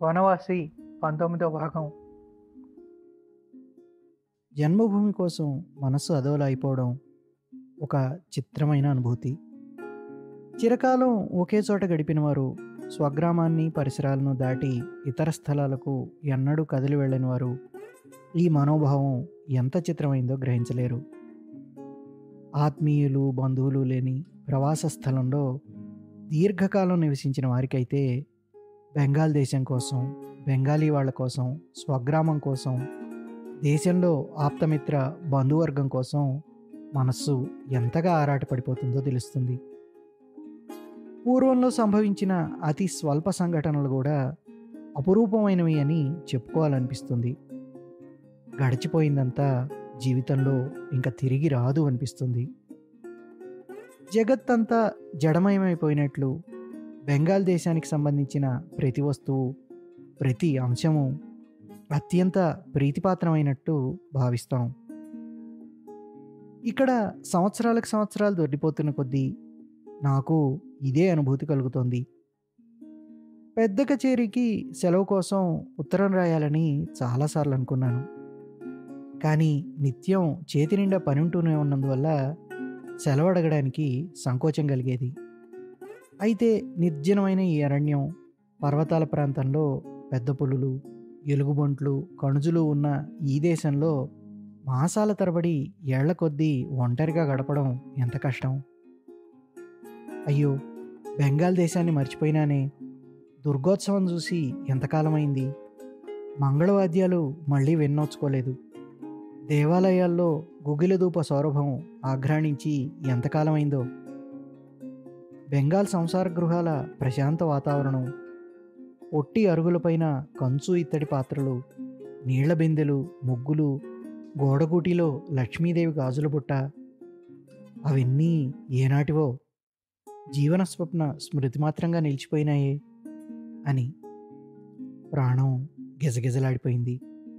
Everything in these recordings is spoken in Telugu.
వనవాసి పంతొమ్మిదో భాగం జన్మభూమి కోసం మనస్సు అదోలా అయిపోవడం ఒక చిత్రమైన అనుభూతి చిరకాలం ఒకే చోట గడిపిన వారు స్వగ్రామాన్ని పరిసరాలను దాటి ఇతర స్థలాలకు ఎన్నడూ కదిలి వెళ్ళని వారు ఈ మనోభావం ఎంత చిత్రమైందో గ్రహించలేరు ఆత్మీయులు బంధువులు లేని ప్రవాస స్థలంలో దీర్ఘకాలం నివసించిన వారికైతే బెంగాల్ దేశం కోసం బెంగాలీ వాళ్ళ కోసం స్వగ్రామం కోసం దేశంలో ఆప్తమిత్ర బంధువర్గం కోసం మనస్సు ఎంతగా ఆరాటపడిపోతుందో తెలుస్తుంది పూర్వంలో సంభవించిన అతి స్వల్ప సంఘటనలు కూడా అపురూపమైనవి అని చెప్పుకోవాలనిపిస్తుంది గడిచిపోయిందంతా జీవితంలో ఇంకా తిరిగి రాదు అనిపిస్తుంది జగత్తంతా జడమయమైపోయినట్లు బెంగాల్ దేశానికి సంబంధించిన ప్రతి వస్తువు ప్రతి అంశము అత్యంత ప్రీతిపాత్రమైనట్టు భావిస్తాం ఇక్కడ సంవత్సరాలకు సంవత్సరాలు దొడ్డిపోతున్న కొద్దీ నాకు ఇదే అనుభూతి కలుగుతోంది పెద్ద కచేరీకి సెలవు కోసం ఉత్తరం రాయాలని చాలాసార్లు అనుకున్నాను కానీ నిత్యం చేతి నిండా పని ఉంటూనే ఉన్నందువల్ల సెలవు అడగడానికి సంకోచం కలిగేది అయితే నిర్జనమైన ఈ అరణ్యం పర్వతాల ప్రాంతంలో పెద్ద పులులు ఎలుగుబంట్లు కణుజులు ఉన్న ఈ దేశంలో మాసాల తరబడి ఏళ్ల కొద్దీ ఒంటరిగా గడపడం ఎంత కష్టం అయ్యో బెంగాల్ దేశాన్ని మర్చిపోయినానే దుర్గోత్సవం చూసి ఎంతకాలమైంది మంగళవాద్యాలు మళ్ళీ వెన్నోచుకోలేదు దేవాలయాల్లో గుగిలదూప సౌరభం ఆఘ్రాణించి ఎంతకాలమైందో బెంగాల్ సంసార గృహాల ప్రశాంత వాతావరణం ఒట్టి అరుగులపైన కంచు ఇత్తడి పాత్రలు నీళ్ల బిందెలు ముగ్గులు గోడగూటిలో లక్ష్మీదేవి గాజుల బుట్ట అవన్నీ ఏనాటివో జీవన స్వప్న స్మృతి మాత్రంగా నిలిచిపోయినాయే అని ప్రాణం గిజగిజలాడిపోయింది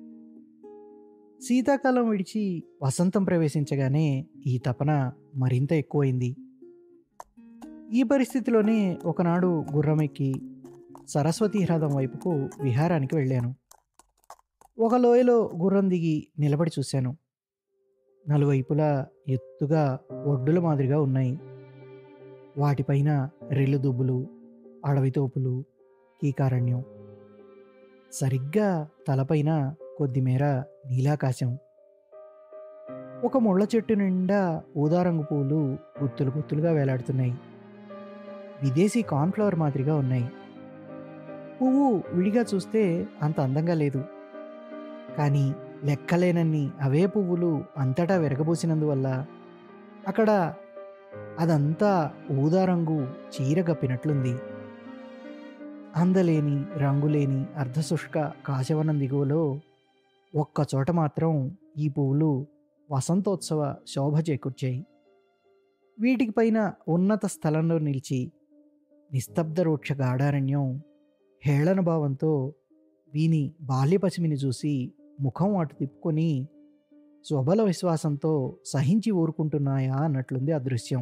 శీతాకాలం విడిచి వసంతం ప్రవేశించగానే ఈ తపన మరింత ఎక్కువైంది ఈ పరిస్థితిలోనే ఒకనాడు గుర్రమెక్కి సరస్వతీ హ్రదం వైపుకు విహారానికి వెళ్ళాను ఒక లోయలో గుర్రం దిగి నిలబడి చూశాను నలువైపులా ఎత్తుగా ఒడ్డుల మాదిరిగా ఉన్నాయి వాటిపైన రెల్లు దుబ్బులు అడవి తోపులు కీకారణ్యం సరిగ్గా తలపైన కొద్దిమేర నీలాకాశం ఒక ముళ్ళ చెట్టు నిండా ఊదారంగు పూలు గుత్తులు గుత్తులుగా వేలాడుతున్నాయి విదేశీ కార్న్ఫ్లవర్ మాదిరిగా ఉన్నాయి పువ్వు విడిగా చూస్తే అంత అందంగా లేదు కానీ లెక్కలేనన్ని అవే పువ్వులు అంతటా విరగబూసినందువల్ల అక్కడ అదంతా ఊదారంగు చీర గప్పినట్లుంది అందలేని రంగులేని అర్ధశుష్క కాశవనం దిగువలో ఒక్క చోట మాత్రం ఈ పువ్వులు వసంతోత్సవ శోభ చేకూర్చాయి వీటికి పైన ఉన్నత స్థలంలో నిలిచి నిస్తబ్ద రూక్ష గాఢారణ్యం హేళన భావంతో వీని బాల్యపసిమిని చూసి ముఖం అటు తిప్పుకొని స్వబల విశ్వాసంతో సహించి ఊరుకుంటున్నాయా అన్నట్లుంది ఆ దృశ్యం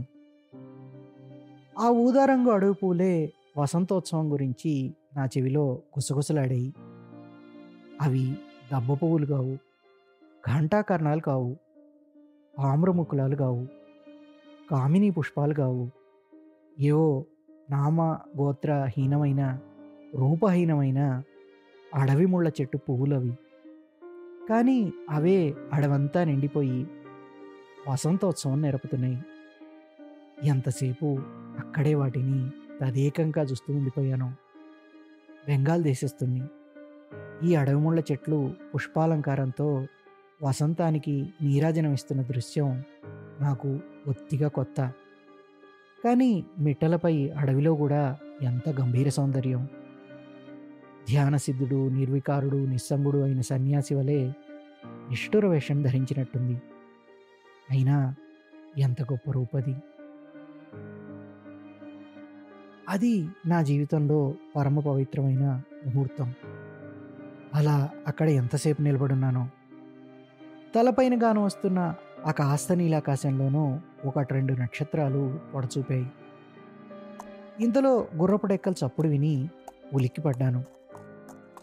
ఆ ఊదారంగు అడవి పూలే వసంతోత్సవం గురించి నా చెవిలో గుసగుసలాడాయి అవి దబ్బ పువ్వులు కావు ఘంటాకర్ణాలు కావు ఆమ్రముకులాలు కావు కామిని పుష్పాలు కావు ఏవో నామ గోత్రహీనమైన రూపహీనమైన అడవి ముళ్ళ చెట్టు పువ్వులవి కానీ అవే అడవంతా నిండిపోయి వసంతోత్సవం నెరపుతున్నాయి ఎంతసేపు అక్కడే వాటిని తదేకంగా చూస్తూ ఉండిపోయాను బెంగాల్ దేశస్తుని ఈ అడవి ముళ్ళ చెట్లు పుష్పాలంకారంతో వసంతానికి నీరాజనం ఇస్తున్న దృశ్యం నాకు ఒత్తిగా కొత్త కానీ మిట్టలపై అడవిలో కూడా ఎంత గంభీర సౌందర్యం ధ్యానసిద్ధుడు నిర్వికారుడు నిస్సంగుడు అయిన సన్యాసి వలె నిష్ఠుర వేషం ధరించినట్టుంది అయినా ఎంత గొప్ప రూపది అది నా జీవితంలో పరమ పవిత్రమైన ముహూర్తం అలా అక్కడ ఎంతసేపు నిలబడున్నానో తలపైన గాను వస్తున్న ఆ కాస్త నీలాకాశంలోనూ ఒకటి రెండు నక్షత్రాలు పొడచూపాయి ఇంతలో గుర్రపు డెక్కల చప్పుడు విని ఉలిక్కిపడ్డాను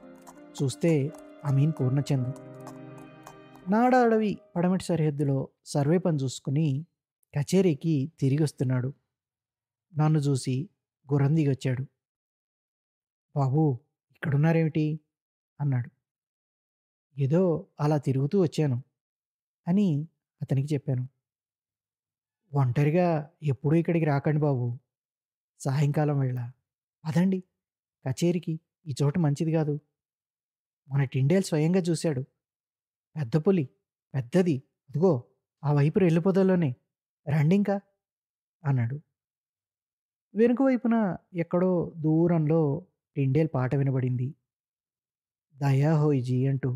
చూస్తే అమీన్ పూర్ణచంద్ నాడ అడవి పడమటి సరిహద్దులో సర్వే పని చూసుకుని కచేరీకి తిరిగి వస్తున్నాడు నన్ను చూసి గుర్రం దిగి వచ్చాడు బాబు ఇక్కడున్నారేమిటి అన్నాడు ఏదో అలా తిరుగుతూ వచ్చాను అని అతనికి చెప్పాను ఒంటరిగా ఎప్పుడూ ఇక్కడికి రాకండి బాబు సాయంకాలం వేళ అదండి కచేరీకి ఈ చోటు మంచిది కాదు మన టిండేల్ స్వయంగా చూశాడు పెద్ద పులి పెద్దది అదిగో ఆ వైపు వెళ్ళిపోదలోనే రండి ఇంకా అన్నాడు వెనుక వైపున ఎక్కడో దూరంలో టిండేల్ పాట వినబడింది దయా హోయిజీ అంటూ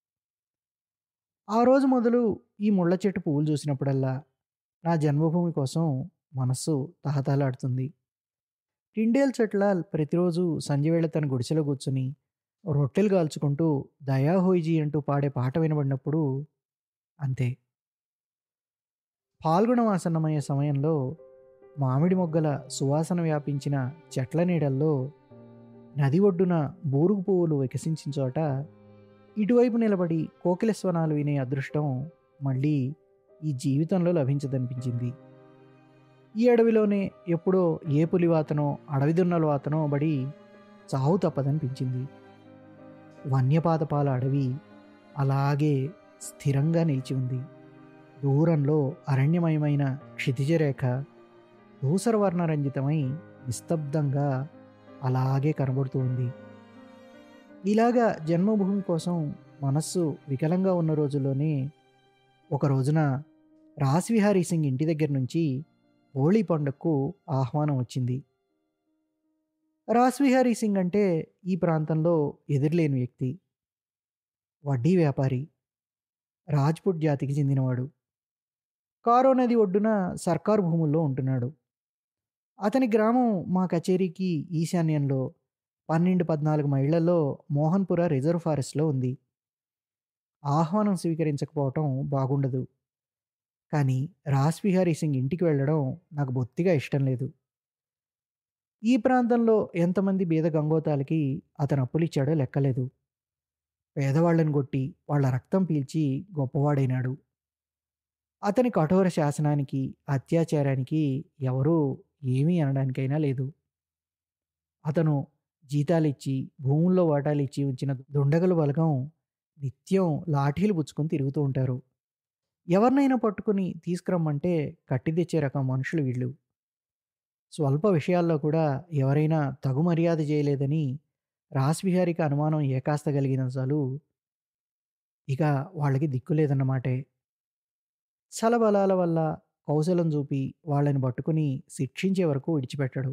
ఆ రోజు మొదలు ఈ ముళ్ళ చెట్టు పువ్వులు చూసినప్పుడల్లా నా జన్మభూమి కోసం మనస్సు తహతలాడుతుంది టిండేల్ చెట్లాల్ ప్రతిరోజు సంధ్యవేళ తన గుడిసెలో కూర్చుని రొట్టెలు కాల్చుకుంటూ దయా హోయిజీ అంటూ పాడే పాట వినబడినప్పుడు అంతే పాల్గొనవాసన్నమయ్యే సమయంలో మామిడి మొగ్గల సువాసన వ్యాపించిన చెట్ల నీడల్లో నది ఒడ్డున బూరుగు పువ్వులు వికసించిన చోట ఇటువైపు నిలబడి కోకిల స్వనాలు వినే అదృష్టం మళ్ళీ ఈ జీవితంలో లభించదనిపించింది ఈ అడవిలోనే ఎప్పుడో ఏ పులివాతనో అడవి దున్నల వాతనో బడి చావు తప్పదనిపించింది వన్యపాదపాల అడవి అలాగే స్థిరంగా నిలిచి ఉంది దూరంలో అరణ్యమయమైన క్షితిజరేఖ ధూసరవర్ణరంజితమై నిస్తబ్దంగా అలాగే కనబడుతూ ఉంది ఇలాగా జన్మభూమి కోసం మనస్సు వికలంగా ఉన్న రోజుల్లోనే ఒక రోజున రాస్విహారీ సింగ్ ఇంటి దగ్గర నుంచి హోళీ పండుగకు ఆహ్వానం వచ్చింది రాస్విహారీ సింగ్ అంటే ఈ ప్రాంతంలో ఎదురులేని వ్యక్తి వడ్డీ వ్యాపారి రాజ్పుట్ జాతికి చెందినవాడు కారో నది ఒడ్డున సర్కారు భూముల్లో ఉంటున్నాడు అతని గ్రామం మా కచేరీకి ఈశాన్యంలో పన్నెండు పద్నాలుగు మైళ్లలో మోహన్పుర రిజర్వ్ ఫారెస్ట్లో ఉంది ఆహ్వానం స్వీకరించకపోవటం బాగుండదు కానీ రాస్విహారీ సింగ్ ఇంటికి వెళ్ళడం నాకు బొత్తిగా ఇష్టం లేదు ఈ ప్రాంతంలో ఎంతమంది బీద గంగోతాలకి అతను అప్పులిచ్చాడో లెక్కలేదు పేదవాళ్ళని కొట్టి వాళ్ళ రక్తం పీల్చి గొప్పవాడైనాడు అతని కఠోర శాసనానికి అత్యాచారానికి ఎవరూ ఏమీ అనడానికైనా లేదు అతను జీతాలిచ్చి భూముల్లో వాటాలిచ్చి ఉంచిన దుండగల బలగం నిత్యం లాఠీలు పుచ్చుకొని తిరుగుతూ ఉంటారు ఎవరినైనా పట్టుకుని తీసుకురమ్మంటే కట్టి తెచ్చే రకం మనుషులు వీళ్ళు స్వల్ప విషయాల్లో కూడా ఎవరైనా తగు మర్యాద చేయలేదని రాస్విహారికి అనుమానం ఏకాస్త కలిగిన చాలు ఇక వాళ్ళకి దిక్కు లేదన్నమాటే చలబలాల వల్ల కౌశలం చూపి వాళ్ళని పట్టుకుని శిక్షించే వరకు విడిచిపెట్టడు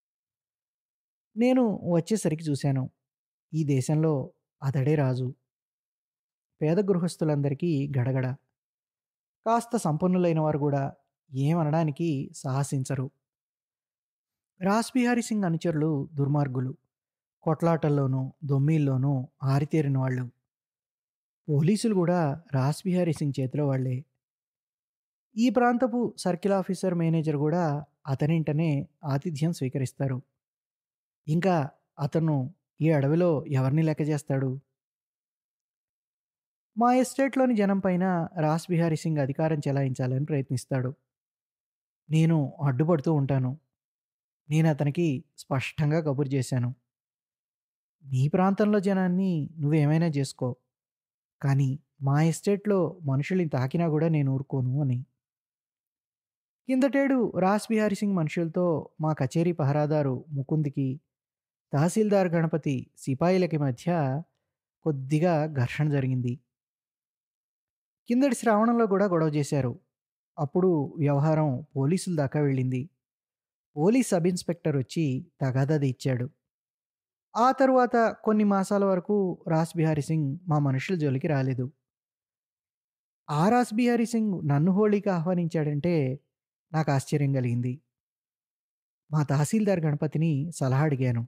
నేను వచ్చేసరికి చూశాను ఈ దేశంలో అతడే రాజు పేద గృహస్థులందరికీ గడగడ కాస్త సంపన్నులైన వారు కూడా ఏమనడానికి సాహసించరు రాస్బిహారీ సింగ్ అనుచరులు దుర్మార్గులు కొట్లాటల్లోనూ దొమ్మీల్లోనూ ఆరితేరిన వాళ్ళు పోలీసులు కూడా రాస్బిహారీ సింగ్ చేతిలో వాళ్లే ఈ ప్రాంతపు సర్కిల్ ఆఫీసర్ మేనేజర్ కూడా అతనింటనే ఆతిథ్యం స్వీకరిస్తారు ఇంకా అతను ఈ అడవిలో ఎవరిని లెక్క చేస్తాడు మా ఎస్టేట్లోని జనం పైన రాస్ బిహారీ సింగ్ అధికారం చెలాయించాలని ప్రయత్నిస్తాడు నేను అడ్డుపడుతూ ఉంటాను నేను అతనికి స్పష్టంగా కబురు చేశాను నీ ప్రాంతంలో జనాన్ని నువ్వేమైనా చేసుకో కానీ మా ఎస్టేట్లో మనుషుల్ని తాకినా కూడా నేను ఊరుకోను అని కిందటేడు రాస్ బిహారీ సింగ్ మనుషులతో మా కచేరీ పహరాదారు ముకుంద్కి తహసీల్దార్ గణపతి సిపాయిలకి మధ్య కొద్దిగా ఘర్షణ జరిగింది కిందటి శ్రావణంలో కూడా గొడవ చేశారు అప్పుడు వ్యవహారం పోలీసుల దాకా వెళ్ళింది పోలీస్ సబ్ ఇన్స్పెక్టర్ వచ్చి తగాదాది ఇచ్చాడు ఆ తరువాత కొన్ని మాసాల వరకు రాస్ బిహారీ సింగ్ మా మనుషుల జోలికి రాలేదు ఆ రాస్ బిహారీ సింగ్ నన్ను హోళీకి ఆహ్వానించాడంటే నాకు ఆశ్చర్యం కలిగింది మా తహసీల్దార్ గణపతిని సలహా అడిగాను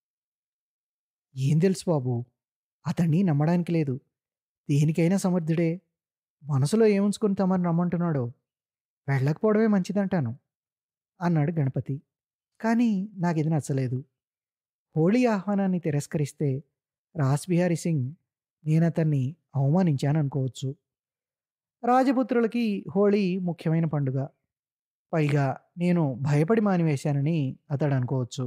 ఏం తెలుసు బాబు అతన్ని నమ్మడానికి లేదు దేనికైనా సమర్థుడే మనసులో ఏముంచుకుని తమని రమ్మంటున్నాడో వెళ్ళకపోవడమే మంచిదంటాను అన్నాడు గణపతి కానీ నాకు ఇది నచ్చలేదు హోళీ ఆహ్వానాన్ని తిరస్కరిస్తే రాస్బిహారీ సింగ్ నేనతన్ని అవమానించాననుకోవచ్చు రాజపుత్రులకి హోళీ ముఖ్యమైన పండుగ పైగా నేను భయపడి మానివేశానని అతడు అనుకోవచ్చు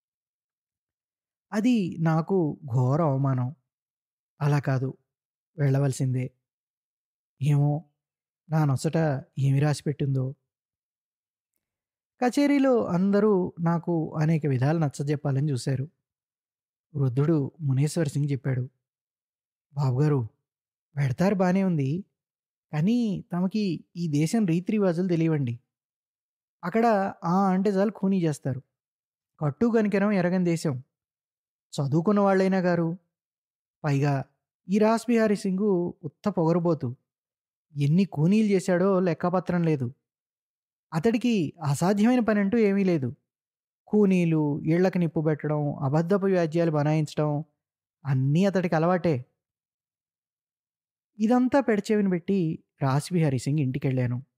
అది నాకు ఘోర అవమానం అలా కాదు వెళ్ళవలసిందే ఏమో నా నొసట ఏమి రాసిపెట్టిందో కచేరీలో అందరూ నాకు అనేక విధాలు నచ్చజెప్పాలని చూశారు వృద్ధుడు మునేశ్వర్ సింగ్ చెప్పాడు బాబుగారు పెడతారు బాగానే ఉంది కానీ తమకి ఈ దేశం రీతి రివాజులు తెలియవండి అక్కడ ఆ అంటే చాలు ఖూనీ చేస్తారు కట్టు కనికరం ఎరగని దేశం చదువుకున్న వాళ్ళైనా గారు పైగా ఈ రాస్ బిహారీ సింగు ఉత్త పొగరబోతు ఎన్ని కూనీలు చేశాడో లెక్కపత్రం లేదు అతడికి అసాధ్యమైన పని అంటూ ఏమీ లేదు కూనీలు ఇళ్లకు నిప్పు పెట్టడం అబద్ధపు వ్యాజ్యాలు బనాయించడం అన్నీ అతడికి అలవాటే ఇదంతా పెడచెవిని పెట్టి రాస్ బిహారీ సింగ్ ఇంటికి వెళ్ళాను